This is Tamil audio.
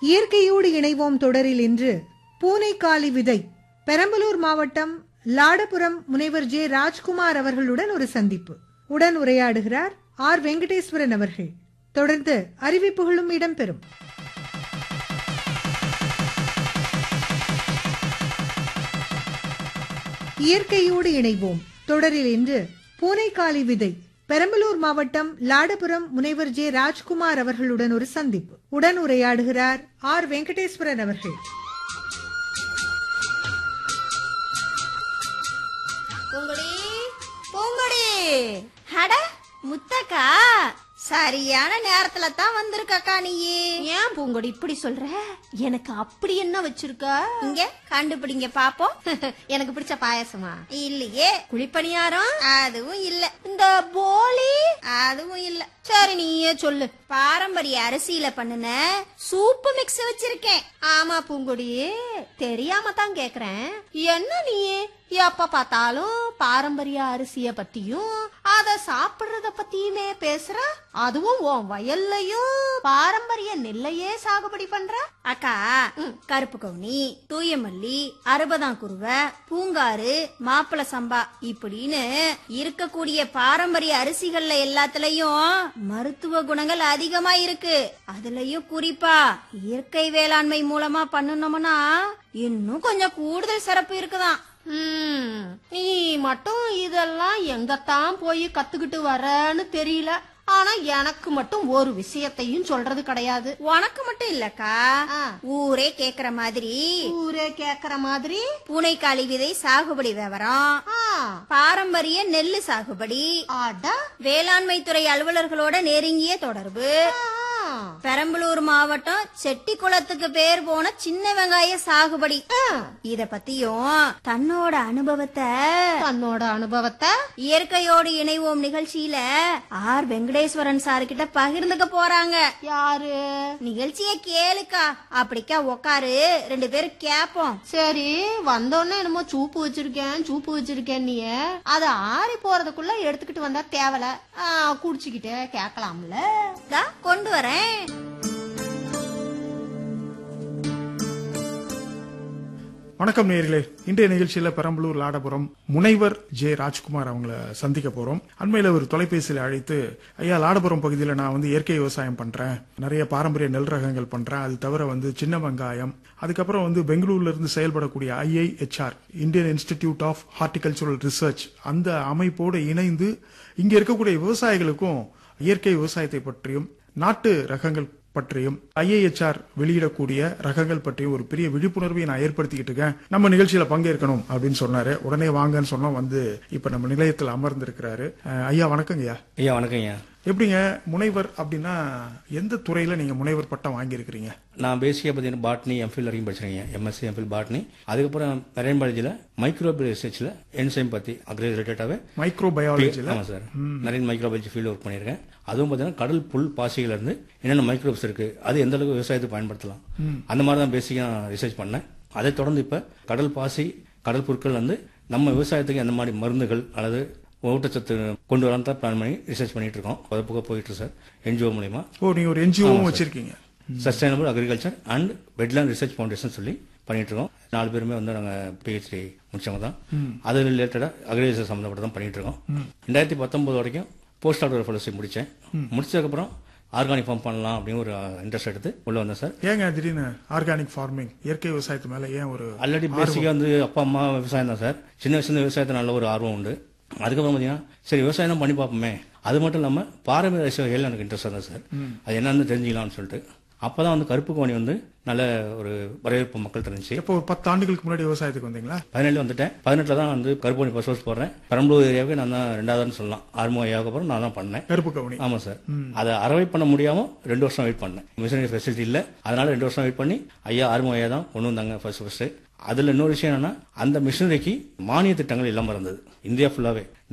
இயற்கையோடு இணைவோம் தொடரில் இன்று பூனைக்காலி விதை பெரம்பலூர் மாவட்டம் லாடபுரம் முனைவர் ஜே ராஜ்குமார் அவர்களுடன் ஒரு சந்திப்பு உடன் உரையாடுகிறார் ஆர் வெங்கடேஸ்வரன் அவர்கள் தொடர்ந்து அறிவிப்புகளும் இடம்பெறும் இயற்கையோடு இணைவோம் தொடரில் இன்று பூனைக்காலி விதை பெரம்பலூர் மாவட்டம் லாடபுரம் முனைவர் ஜே ராஜ்குமார் அவர்களுடன் ஒரு சந்திப்பு உடன் உரையாடுகிறார் ஆர் வெங்கடேஸ்வரன் அவர்கள் பூங்குடி பூங்குடி அட முத்தக்கா சரியான நேரத்துல தான் வந்திருக்கக்கா நீ ஏன் பூங்கொடி இப்படி சொல்ற எனக்கு அப்படி என்ன வச்சிருக்க இங்க கண்டுபிடிங்க பாப்போம் எனக்கு பிடிச்ச பாயசமா இல்லையே குழிப்பணியாரம் அதுவும் இல்ல இந்த போலி அதுவும் இல்ல சரி நீயே சொல்லு பாரம்பரிய அரிசியில பண்ணுன சூப்பு மிக்ஸ் வச்சிருக்கேன் ஆமா பூங்கொடி தெரியாம தான் கேக்குறேன் என்ன நீ எப்ப பார்த்தாலும் பாரம்பரிய அரிசிய பத்தியும் அத சாப்பிடுறத பத்தியுமே பேசுற அதுவும் உன் வயல்லையும் பாரம்பரிய நெல்லையே சாகுபடி பண்ற அக்கா கருப்பு கவுனி தூயமல்லி அறுபதாம் குருவை பூங்காறு மாப்பிள சம்பா இப்படின்னு இருக்கக்கூடிய பாரம்பரிய அரிசிகள்ல எல்லாத்துலயும் மருத்துவ குணங்கள் அதிகமா இருக்கு அதுலயும் குறிப்பா இயற்கை வேளாண்மை மூலமா பண்ணணும்னா இன்னும் கொஞ்சம் கூடுதல் சிறப்பு இருக்குதாம் ம், நீ மட்டும் இதெல்லாம் எங்கத்தான் போய் கத்துக்கிட்டு வரன்னு தெரியல ஆனா எனக்கு மட்டும் ஒரு விஷயத்தையும் சொல்றது கிடையாது உனக்கு மட்டும் இல்லக்கா ஆ. ஊரே கேக்குற மாதிரி ஊரே கேக்குற மாதிரி பூனைக்காளி விதை சாகுபடி விவரம் ஆ, பாரம்பரிய நெல்லு சாகுபடி அட வேளாண்மை துறை அலுவலர்களோட நெருங்கிய தொடர்பு ஆ, பெரம்பலூர் மாவட்டம் செட்டிக்குளத்துக்கு பேர் போன சின்ன வெங்காய சாகுபடி இத பத்தியும் தன்னோட அனுபவத்தை தன்னோட அனுபவத்தை இயற்கையோடு இணைவோம் நிகழ்ச்சியில ஆர் வெங்கடேஸ்வரன் சார் கிட்ட பகிர்ந்துக்க போறாங்க யாரு நிகழ்ச்சிய கேளுக்கா அப்படிக்கா உக்காரு ரெண்டு பேரும் கேப்போம் சரி வந்தோடனே என்னமோ சூப்பு வச்சிருக்கேன் சூப்பு வச்சிருக்கேன் நீ அத ஆறி போறதுக்குள்ள எடுத்துக்கிட்டு வந்தா தேவல குடிச்சுக்கிட்டே கேட்கலாம்ல தா கொண்டு வரேன் வணக்கம் நேயர்களே இன்றைய நிகழ்ச்சியில பெரம்பலூர் லாடபுரம் முனைவர் ஜே ராஜ்குமார் அவங்கள சந்திக்க போறோம் அண்மையில ஒரு தொலைபேசியில அழைத்து ஐயா லாடபுரம் பகுதியில நான் வந்து இயற்கை விவசாயம் பண்றேன் நிறைய பாரம்பரிய நெல் ரகங்கள் பண்றேன் அது தவிர வந்து சின்ன வெங்காயம் அதுக்கப்புறம் வந்து பெங்களூர்ல இருந்து செயல்படக்கூடிய IIHR Indian institute of horticultural research அந்த அமைப்போடு இணைந்து இங்க இருக்கக்கூடிய விவசாயிகளுக்கும் இயற்கை விவசாயத்தை பற்றியும் நாட்டு ரகங்கள் பற்றியும் ஐஏஎச்ஆர் வெளியிடக்கூடிய ரகங்கள் பற்றியும் ஒரு பெரிய விழிப்புணர்வை நான் ஏற்படுத்திக்கிட்டு இருக்கேன் நம்ம நிகழ்ச்சியில பங்கேற்கணும் அப்படின்னு சொன்னாரு உடனே வாங்கன்னு சொன்னோம் வந்து இப்ப நம்ம நிலையத்தில் அமர்ந்திருக்கிறாரு அஹ், ஐயா வணக்கங்க ஐயா ஐயா வணக்கம் ஐயா எப்படிங்க முனைவர் அப்படின்னா எந்த துறையில நீங்க முனைவர் பட்டம் வாங்கியிருக்கிறீங்க நான் பேசிக்காக பார்த்தீங்கன்னா பாட்னி எம்ஃபில் வரைக்கும் படிச்சிருக்கேன் எம்எஸ்சி எம்ஃபில் பாட்னி அதுக்கப்புறம் மெரைன் பாலாஜியில் மைக்ரோபி ரிசர்ச்சில் என்சைம் பற்றி அக்ரி ரிலேட்டடாகவே மைக்ரோ பயாலஜில ஆமாம் sir marine microbiology field work பண்ணியிருக்கேன் அதுவும் பார்த்தீங்கன்னா கடல் புல் பாசிகள் இருந்து என்னென்ன மைக்ரோப்ஸ் இருக்கு அது எந்த அளவுக்கு விவசாயத்துக்கு பயன்படுத்தலாம் அந்த மாதிரி தான் பேசிக்காக நான் ரிசர்ச் பண்ணேன் அதை தொடர்ந்து இப்போ கடல் பாசி கடல் புற்கள் வந்து நம்ம விவசாயத்துக்கு எந்த மாதிரி மருந்துகள் அல்லது ஊட்டச்சத்து கொண்டு வரலாம் தான் பிளான் பண்ணி ரிசர்ச் பண்ணிட்டு இருக்கோம் பதப்புக போயிட்டு இருக்கு சார் என்ஜிஓ மூலியமா ஓ நீங்க ஒரு என்ஜிஓவும் வச்சிருக்கீங்க sustainable agriculture and wetland research foundation சொல்லி பண்ணிட்டு இருக்கோம் நாலு பேருமே வந்து நாங்கள் பிஹெச்டி முடிச்சவங்க தான் அது ரிலேட்டடாக அக்ரிகல்ச்சர் சம்மந்தப்பட்டு தான் பண்ணிட்டு இருக்கோம் ரெண்டாயிரத்தி பத்தொன்பது வரைக்கும் போஸ்ட் டாக்டர் ஃபெலோஷிப் முடித்தேன் முடிச்சதுக்கப்புறம் ஆர்கானிக் ஃபார்ம் பண்ணலாம் அப்படின்னு ஒரு இன்ட்ரெஸ்ட் எடுத்து உள்ள வந்தேன் சார் ஏங்க திடீர்னு ஆர்கானிக் ஃபார்மிங் இயற்கை விவசாயத்து மேல ஏன் ஒரு ஆல்ரெடி பேசிக்காக வந்து அப்பா அம்மா விவசாயம் தான் சார் சின்ன வயசுல விவசாயத்தில் நல்ல ஒரு ஆர்வம் உண்டு அதுக்கப்புறம் பார்த்தீங்கன்னா சரி விவசாயம் தான் பண்ணி பார்ப்போமே அது மட்டும் இல்லாமல் பாரம்பரிய அரசியல் எனக்கு இன்ட்ரெஸ்ட் தான் சார் அது என்னன்னு தெரிஞ்சுக்கலாம்னு சொல்லிட்டு அப்பதான் வந்து கருப்பு கோணி வந்து நல்ல ஒரு வரவேற்பு மக்கள் தெரிஞ்சு எப்போ ஒரு பத்து ஆண்டுகளுக்கு முன்னாடி விவசாயத்துக்கு வந்தீங்களா பதினேழு வந்துட்டேன் பதினெட்டுல தான் வந்து கருப்போணி ஃபர்ஸ்ட் ஹவுஸ் போடுறேன் பெரம்பலூர் ஏரியாவுக்கு நான் தான் ரெண்டாவதுன்னு சொல்லலாம் ஆறுமுக ஏரியாவுக்கு அப்புறம் நான் தான் பண்ணேன் கருப்பு கவுனி ஆமா சார் அதை அறவை பண்ண முடியாம ரெண்டு வருஷம் வெயிட் பண்ணேன் மிஷினரி ஃபெசிலிட்டி இல்ல அதனால ரெண்டு வருஷம் வெயிட் பண்ணி ஐயா ஆறுமுக ஐயா தான் கொண்டு வந்தாங்க ஃபர்ஸ்ட் ஃபர்ஸ்ட் அதுல இன்னொரு விஷயம் என்னன்னா அந்த மிஷினரிக்கு மானிய திட்டங்கள் இல்லாம இருந்தது இந்தியா ஃபுல்லாவே